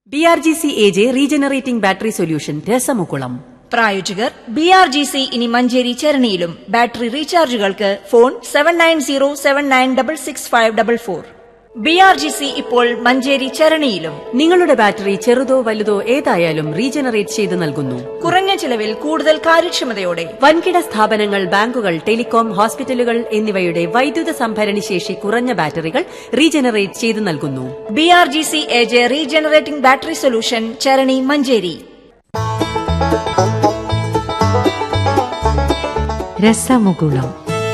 B R G C A J regenerating battery solution രസമുകുളം പ്രായോജകർ B R G C ഇനി മഞ്ചേരി ചരണിയിലും battery റീചാർജുകൾക്ക് phone seven nine zero seven nine double six five double four B R G C ഇപ്പോൾ മഞ്ചേരി ചരണിയിലും നിങ്ങളുടെ battery ചെറുതോ വലുതോ ഏതായാലും റീജനറേറ്റ് ചെയ്ത് നൽകുന്നു കുറഞ്ഞ ചിലവിൽ കൂടുതൽ കാര്യക്ഷമതയോടെ വൻകിട സ്ഥാപനങ്ങൾ ബാങ്കുകൾ ടെലികോം ഹോസ്പിറ്റലുകൾ എന്നിവയുടെ വൈദ്യുത സംഭരണി ശേഷി കുറഞ്ഞ ബാറ്ററികൾ റീജനറേറ്റ് ചെയ്ത് നൽകുന്നു B R G C A J regenerating battery solution Charani Manjeri രസമുകുളം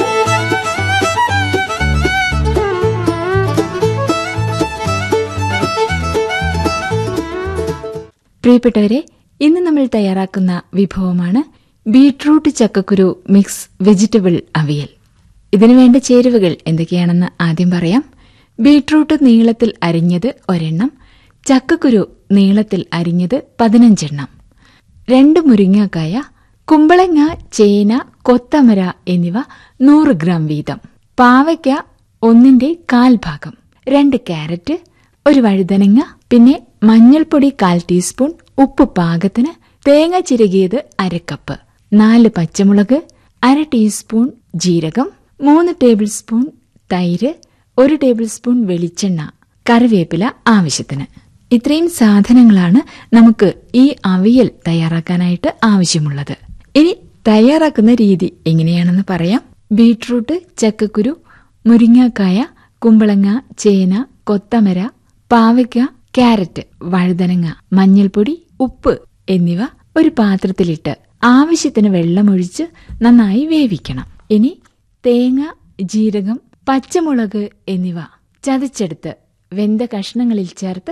പ്രിയപ്പെട്ടവരെ ഇന്ന് നമ്മൾ തയ്യാറാക്കുന്ന വിഭവമാണ് ബീട്രൂട്ട് ചക്കക്കുരു മിക്സ് വെജിറ്റബിൾ അവിയൽ ഇതിനു വേണ്ട ചേരുവകൾ എന്തൊക്കെയാണെന്ന് ആദ്യം പറയാം ബീട്രൂട്ട് നീളത്തിൽ അരിഞ്ഞത് ഒരെണ്ണം ചക്കക്കുരു നീളത്തിൽ അരിഞ്ഞത് പതിനഞ്ചെണ്ണം രണ്ട് മുരിങ്ങാക്കായ കുമ്പളങ്ങ ചേന കൊത്തമര എന്നിവ നൂറ് ഗ്രാം വീതം പാവയ്ക്ക ഒന്നിന്റെ കാൽ ഭാഗം രണ്ട് ക്യാരറ്റ് ഒരു വഴുതനങ്ങ പിന്നെ മഞ്ഞൾപ്പൊടി കാൽ ടീസ്പൂൺ ഉപ്പ് പാകത്തിന് തേങ്ങ ചിരകിയത് അരക്കപ്പ് നാല് പച്ചമുളക് അര ടീസ്പൂൺ ജീരകം മൂന്ന് ടേബിൾ സ്പൂൺ തൈര് ഒരു ടേബിൾ സ്പൂൺ വെളിച്ചെണ്ണ കറിവേപ്പില ആവശ്യത്തിന് ഇത്രയും സാധനങ്ങളാണ് നമുക്ക് ഈ അവിയൽ തയ്യാറാക്കാനായിട്ട് ആവശ്യമുള്ളത് ഇനി തയ്യാറാക്കുന്ന രീതി എങ്ങനെയാണെന്ന് പറയാം ബീട്രൂട്ട് ചക്കക്കുരു മുരിങ്ങാക്കായ കുമ്പളങ്ങ ചേന കൊത്തമര പാവയ്ക്ക ക്യാരറ്റ് വഴുതനങ്ങ മഞ്ഞൾപ്പൊടി ഉപ്പ് എന്നിവ ഒരു പാത്രത്തിലിട്ട് ആവശ്യത്തിന് വെള്ളമൊഴിച്ച് നന്നായി വേവിക്കണം ഇനി തേങ്ങ ജീരകം പച്ചമുളക് എന്നിവ ചതച്ചെടുത്ത് വെന്ത കഷ്ണങ്ങളിൽ ചേർത്ത്